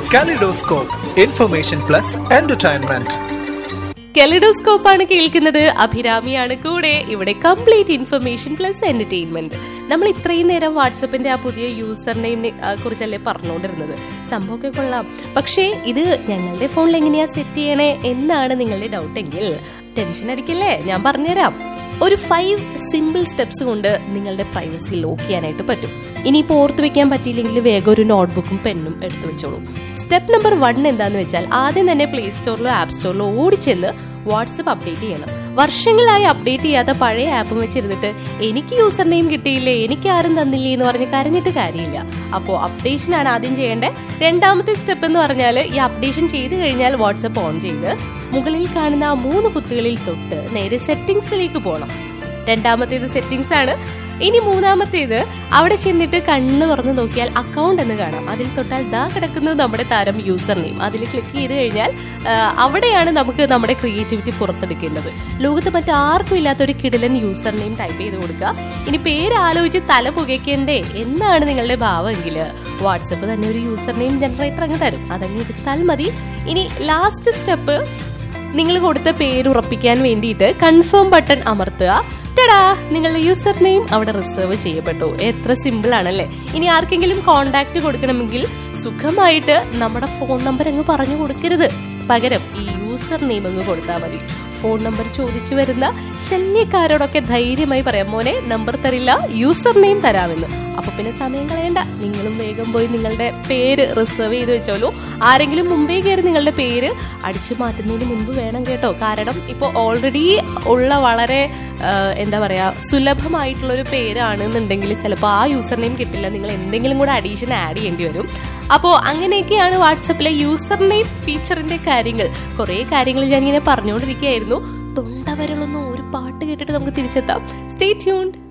Kaleidoscope, Information Plus Entertainment. Kaleidoscope ആണ് കേൾക്കുന്നത് അഭിരാമിയാണ് കൂടെ ഇവിടെ കംപ്ലീറ്റ് ഇൻഫർമേഷൻ പ്ലസ് എന്റർടൈൻമെന്റ് നമ്മൾ ഇത്രയും നേരം വാട്സപ്പിന്റെ ആ പുതിയ യൂസർ നെയിമിനെ കുറിച്ചല്ലേ പറഞ്ഞുകൊണ്ടിരുന്നത് സംഭവമൊക്കെ കൊള്ളാം പക്ഷേ ഇത് ഞങ്ങളുടെ ഫോണിൽ എങ്ങനെയാ സെറ്റ് ചെയ്യണേ എന്നാണ് നിങ്ങളുടെ ഡൗട്ട് എങ്കിൽ ടെൻഷൻ അടിക്കല്ലേ ഞാൻ പറഞ്ഞുതരാം ഒരു ഫൈവ് സിമ്പിൾ സ്റ്റെപ്സ് കൊണ്ട് നിങ്ങളുടെ പ്രൈവസി ലോക്ക് ചെയ്യാനായിട്ട് പറ്റും ഇനിയിപ്പോൾ ഓർത്ത് വെക്കാൻ പറ്റിയില്ലെങ്കിൽ വേഗം ഒരു നോട്ട്ബുക്കും പെന്നും എടുത്തു വെച്ചോളൂ സ്റ്റെപ്പ് നമ്പർ വൺ എന്താന്ന് വെച്ചാൽ ആദ്യം തന്നെ പ്ലേ സ്റ്റോറിലോ ആപ്പ് സ്റ്റോറിലോ ഓടിച്ചെന്ന് വാട്സപ്പ് അപ്ഡേറ്റ് ചെയ്യണം വർഷങ്ങളായി അപ്ഡേറ്റ് ചെയ്യാത്ത പഴയ ആപ്പും വെച്ചിരുന്നിട്ട് എനിക്ക് യൂസർ നെയിം കിട്ടിയില്ലേ എനിക്ക് ആരും തന്നില്ലേ എന്ന് പറഞ്ഞ് കരഞ്ഞിട്ട് കാര്യമില്ല അപ്പോൾ അപ്ഡേഷൻ ആണ് ആദ്യം ചെയ്യേണ്ടത് രണ്ടാമത്തെ സ്റ്റെപ്പ് എന്ന് പറഞ്ഞാൽ ഈ അപ്ഡേഷൻ ചെയ്ത് കഴിഞ്ഞാൽ വാട്സപ്പ് ഓൺ ചെയ്ത് മുകളിൽ കാണുന്ന ആ മൂന്ന് കുത്തുകളിൽ തൊട്ട് നേരെ സെറ്റിംഗ്സിലേക്ക് പോകണം രണ്ടാമത്തേത് സെറ്റിംഗ്സ് ആണ് ഇനി മൂന്നാമത്തേത് അവിടെ ചെന്നിട്ട് കണ്ണ് തുറന്ന് നോക്കിയാൽ അക്കൗണ്ട് എന്ന് കാണാം അതിൽ തൊട്ടാൽ ദാ കിടക്കുന്നത് നമ്മുടെ താരം യൂസർ നെയിം അതിൽ ക്ലിക്ക് ചെയ്ത് കഴിഞ്ഞാൽ ആ, അവിടെയാണ് നമുക്ക് നമ്മുടെ ക്രിയേറ്റിവിറ്റി പുറത്തെടുക്കേണ്ടത് ലോകത്ത് മറ്റാർക്കും ഇല്ലാത്ത ഒരു കിടിലൻ യൂസർ നെയിം ടൈപ്പ് ചെയ്ത് കൊടുക്കുക ഇനി പേര് ആലോചിച്ച് തല പുകയ്ക്കണ്ടേ എന്നാണ് നിങ്ങളുടെ ഭാവമെങ്കിൽ വാട്സപ്പ് തന്നെ ഒരു യൂസർ നെയിം ജനറേറ്റർ അങ്ങ് തരും അതങ്ങ് എടുത്താൽ മതി ഇനി ലാസ്റ്റ് സ്റ്റെപ്പ് നിങ്ങൾ കൊടുത്ത പേര് ഉറപ്പിക്കാൻ വേണ്ടിയിട്ട് കൺഫേം ബട്ടൺ അമർത്തുക ടടാ നിങ്ങളുടെ യൂസർ നെയിം അവിടെ റിസർവ് ചെയ്യപ്പെട്ടു എത്ര സിമ്പിൾ ആണല്ലേ ഇനി ആർക്കെങ്കിലും കോണ്ടാക്ട് കൊടുക്കണമെങ്കിൽ സുഖമായിട്ട് നമ്മുടെ ഫോൺ നമ്പർ അങ്ങ് പറഞ്ഞു കൊടുക്കരുത് പകരം ഈ യൂസർ നെയിം അങ്ങ് കൊടുത്താൽ മതി ഫോൺ നമ്പർ ചോദിച്ചു വരുന്ന ശല്യക്കാരോടൊക്കെ ധൈര്യമായി പറയാം മോനെ നമ്പർ തരില്ല യൂസർ നെയിം തരാമെന്ന് അപ്പൊ പിന്നെ സമയം കളയണ്ട നിങ്ങളും വേഗം പോയി നിങ്ങളുടെ പേര് റിസർവ് ചെയ്ത് വെച്ചോളൂ ആരെങ്കിലും മുമ്പേ കയറി നിങ്ങളുടെ പേര് അടിച്ചു മാറ്റുന്നതിന് മുൻപ് വേണം കേട്ടോ കാരണം ഇപ്പോൾ ഓൾറെഡി ഉള്ള വളരെ ആ, എന്താ പറയാ സുലഭമായിട്ടുള്ള ഒരു പേരാണെന്നുണ്ടെങ്കിൽ ചിലപ്പോൾ ആ യൂസർ നെയിം കിട്ടില്ല നിങ്ങൾ എന്തെങ്കിലും കൂടെ അഡീഷൻ ആഡ് ചെയ്യേണ്ടി വരും അപ്പോൾ അങ്ങനെയൊക്കെയാണ് വാട്സപ്പിലെ യൂസർ നെയിം ഫീച്ചറിന്റെ കാര്യങ്ങൾ കുറേ കാര്യങ്ങൾ ഞാൻ ഇങ്ങനെ പറഞ്ഞുകൊണ്ടിരിക്കുകയായിരുന്നു തൊണ്ടവരളൊന്നും ഒരു പാട്ട് കേട്ടിട്ട് നമുക്ക് തിരിച്ചെത്താം സ്റ്റേ ട്യൂൺഡ്